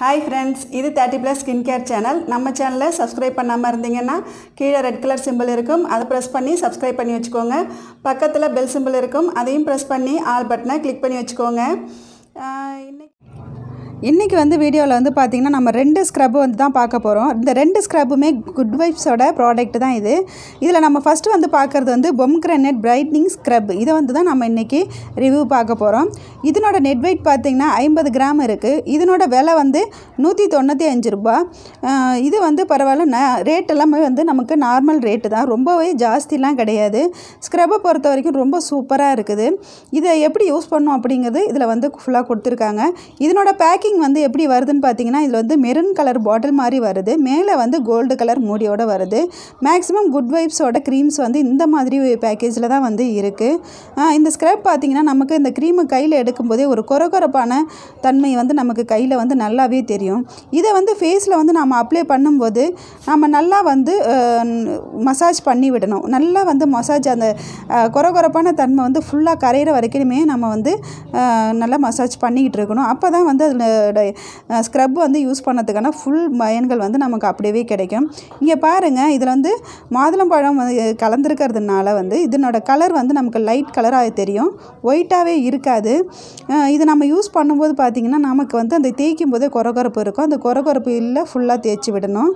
hi friends இது thirty plus skin care channel நம்ம சேனலை சப்ஸ்கிரைப் பண்ணாமல் இருந்தீங்கன்னா கீழே ரெட் கலர் சிம்பிள் இருக்கும் அதை ப்ரெஸ் பண்ணி சப்ஸ்கிரைப் பண்ணி வச்சுக்கோங்க பக்கத்தில் பெல் சிம்பிள் இருக்கும் அதையும் ப்ரெஸ் பண்ணி ஆல் பட்டனை கிளிக் பண்ணி வச்சுக்கோங்க ஆஹ் இன்னைக்கு இன்றைக்கி வந்து வீடியோவில் வந்து பார்த்திங்கன்னா நம்ம ரெண்டு ஸ்க்ரப்பு வந்து தான் பார்க்க போகிறோம் இந்த ரெண்டு ஸ்க்ரப்புமே குட் வைப்ஸோட ப்ராடக்ட் தான் இது இதில் நம்ம ஃபஸ்ட்டு வந்து பார்க்குறது வந்து பொம்க்ரனெட் பிரைட்னிங் ஸ்க்ரப் இதை வந்து தான் நம்ம இன்றைக்கி ரிவ்யூ பார்க்க போகிறோம் இதனோட நெட் வெயிட் பார்த்திங்கன்னா ஐம்பது கிராம் இருக்குது இதனோட விலை வந்து நூற்றி தொண்ணூற்றி அஞ்சு ரூபா ஆஹ் இது வந்து பரவாயில்ல ந ரேட் எல்லாமே வந்து நமக்கு நார்மல் ரேட்டு தான் ரொம்பவே ஜாஸ்திலாம் கிடையாது ஸ்க்ரப்பை பொறுத்த வரைக்கும் ரொம்ப சூப்பராக இருக்குது இதை எப்படி யூஸ் பண்ணணும் அப்படிங்கிறது இதில் வந்து ஃபுல்லாக கொடுத்துருக்காங்க இதனோட பேக்கிங் வந்து எப்படி வருதுன்னு பார்த்தீங்கன்னா இதில் வந்து மெரூன் கலர் பாட்டில் மாதிரி வருது மேலே வந்து கோல்டு கலர் மூடியோட வருது மேக்ஸிமம் குட் வைப்ஸோட க்ரீம்ஸ் வந்து இந்த மாதிரி பேக்கேஜில் தான் வந்து இருக்குது இந்த ஸ்க்ரப் பார்த்தீங்கன்னா நமக்கு இந்த க்ரீமை கையில் எடுக்கும்போதே ஒரு கொரகொரப்பான தன்மை வந்து நமக்கு கையில் வந்து நல்லாவே தெரியும் இதை வந்து ஃபேஸில் வந்து நம்ம அப்ளை பண்ணும்போது நம்ம நல்லா வந்து மசாஜ் பண்ணி விடணும் நல்லா வந்து மசாஜ் அந்த அஹ், கொரகொரப்பான தன்மை வந்து ஃபுல்லாக கரையிற வரைக்குமே நம்ம வந்து அஹ், நல்லா மசாஜ் பண்ணிக்கிட்டு இருக்கணும் அப்போ தான் வந்து அதோட ஸ்க்ரப் வந்து யூஸ் பண்ணதுக்கான ஃபுல் பயன்கள் வந்து நமக்கு அப்படியே கிடைக்கும் இங்கே பாருங்கள் இதில் வந்து மாதுளம்பழம் வந்து கலந்துருக்கிறதுனால வந்து இதனோட கலர் வந்து நமக்கு லைட் கலராக தெரியும் ஒயிட்டாகவே இருக்காது அஹ், இது நம்ம யூஸ் பண்ணும்போது பார்த்திங்கன்னா நமக்கு வந்து அந்த தேய்க்கும் போதே கொரகொரப்பு இருக்கும் அந்த கொரகொரப்பு இல்லை ஃபுல்லாக தேய்ச்சி விடணும்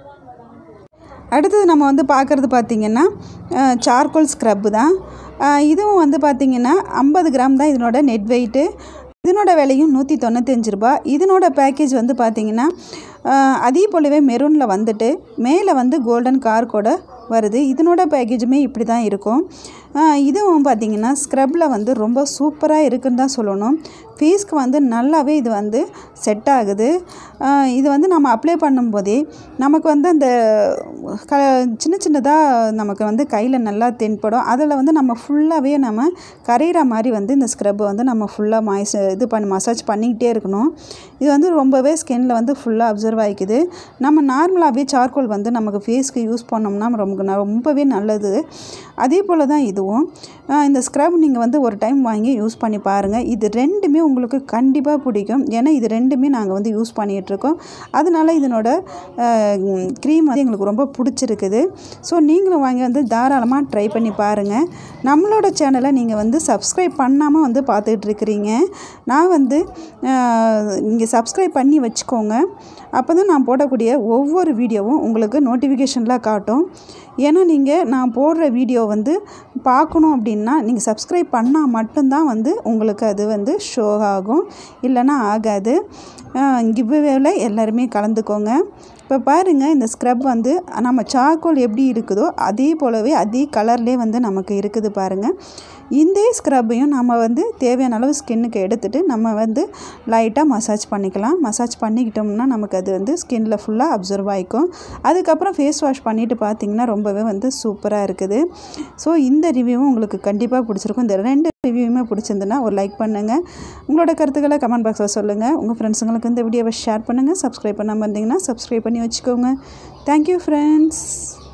அடுத்தது நம்ம வந்து பார்க்குறது பார்த்திங்கன்னா சார்கோல் ஸ்க்ரப்பு தான் அஹ் இதுவும் வந்து பார்த்திங்கன்னா ஐம்பது கிராம் தான் இதனோட நெட் வெயிட்டு இதனோட விலையும் நூற்றி தொண்ணூத்தஞ்சு ரூபா இதனோட பேக்கேஜ் வந்து பார்த்திங்கன்னா அஹ் அதே போலவே மெரூனில் வந்துட்டு மேலே வந்து கோல்டன் கார் கூட வருது இதனோட பேக்கேஜுமே இப்படி தான் இருக்கும் அஹ் இதுவும் பார்த்திங்கன்னா ஸ்க்ரப்பில் வந்து ரொம்ப சூப்பராக இருக்குன்னு தான் சொல்லணும் ஃபேஸ்க்கு வந்து நல்லாவே இது வந்து செட் ஆகுது அஹ் இது வந்து நம்ம அப்ளை பண்ணும்போதே நமக்கு வந்து அந்த க சின்ன சின்னதாக நமக்கு வந்து கையில் நல்லா தென்படும் அதில் வந்து நம்ம ஃபுல்லாகவே நம்ம கரையிற மாதிரி வந்து இந்த ஸ்க்ரப்பை வந்து நம்ம ஃபுல்லாக மாய்ஸ் இது பண்ணி மசாஜ் பண்ணிக்கிட்டே இருக்கணும் இது வந்து ரொம்பவே ஸ்கின்ல வந்து ஃபுல்லாக அப்சர்வ் ஆகிக்குது நம்ம நார்மலாகவே சார்கோல் வந்து நமக்கு ஃபேஸ்க்கு யூஸ் பண்ணோம்னா ரொம்ப ரொம்பவே நல்லது அதே போல் தான் இதுவும் அஹ் இந்த ஸ்க்ரப் நீங்கள் வந்து ஒரு டைம் வாங்கி யூஸ் பண்ணி பாருங்கள் இது ரெண்டுமே உங்களுக்கு கண்டிப்பாக பிடிக்கும் ஏன்னா இது ரெண்டுமே நாங்கள் வந்து யூஸ் பண்ணிகிட்ருக்கோம் அதனால இதனோட க்ரீம் வந்து எங்களுக்கு ரொம்ப பிடிச்சிருக்குது ஸோ நீங்களும் வாங்கி வந்து தாராளமாக ட்ரை பண்ணி பாருங்கள் நம்மளோட சேனலை நீங்கள் வந்து சப்ஸ்கிரைப் பண்ணாமல் வந்து பார்த்துட்டு இருக்கிறீங்க நான் வந்து நீங்கள் சப்ஸ்கிரைப் பண்ணி வச்சுக்கோங்க அப்போ தான் நான் போடக்கூடிய ஒவ்வொரு வீடியோவும் உங்களுக்கு நோட்டிஃபிகேஷனில் காட்டும் ஏன்னா நீங்கள் நான் போடுற வீடியோ வந்து பார்க்கணும் அப்படின்னா நீங்கள் சப்ஸ்கிரைப் பண்ணால் மட்டும்தான் வந்து உங்களுக்கு அது வந்து ஷோ ஆகும் இல்லைன்னா ஆகாது கிவ்வேவில் எல்லாருமே கலந்துக்கோங்க இப்போ பாருங்கள் இந்த ஸ்க்ரப் வந்து நம்ம சார்கோல் எப்படி இருக்குதோ அதே போலவே அதே கலர்லேயே வந்து நமக்கு இருக்குது பாருங்கள் இந்த ஸ்க்ரப்பையும் நம்ம வந்து தேவையான அளவு ஸ்கின்னுக்கு எடுத்துகிட்டு நம்ம வந்து லைட்டாக மசாஜ் பண்ணிக்கலாம் மசாஜ் பண்ணிக்கிட்டோம்னா நமக்கு அது வந்து ஸ்கின்னில் ஃபுல்லாக அப்சர்வ் ஆகிக்கும் அதுக்கப்புறம் ஃபேஸ் வாஷ் பண்ணிவிட்டு பார்த்தீங்கன்னா ரொம்பவே வந்து சூப்பராக இருக்குது ஸோ இந்த ரிவ்யூவும் உங்களுக்கு கண்டிப்பாக பிடிச்சிருக்கும் இந்த ரெண்டு ரிவ்யூவுமே பிடிச்சிருந்துன்னா ஒரு லைக் பண்ணுங்கள் உங்களோட கருத்துக்களை கமெண்ட் பாக்ஸில் சொல்லுங்கள் உங்கள் ஃப்ரெண்ட்ஸுங்களுக்கு இந்த வீடியோவை ஷேர் பண்ணுங்கள் சப்ஸ்கிரைப் பண்ணாமல் இருந்தீங்கன்னா சப்ஸ்கிரைப் பண்ணி வச்சுக்கோங்க தேங்க்யூ ஃப்ரெண்ட்ஸ்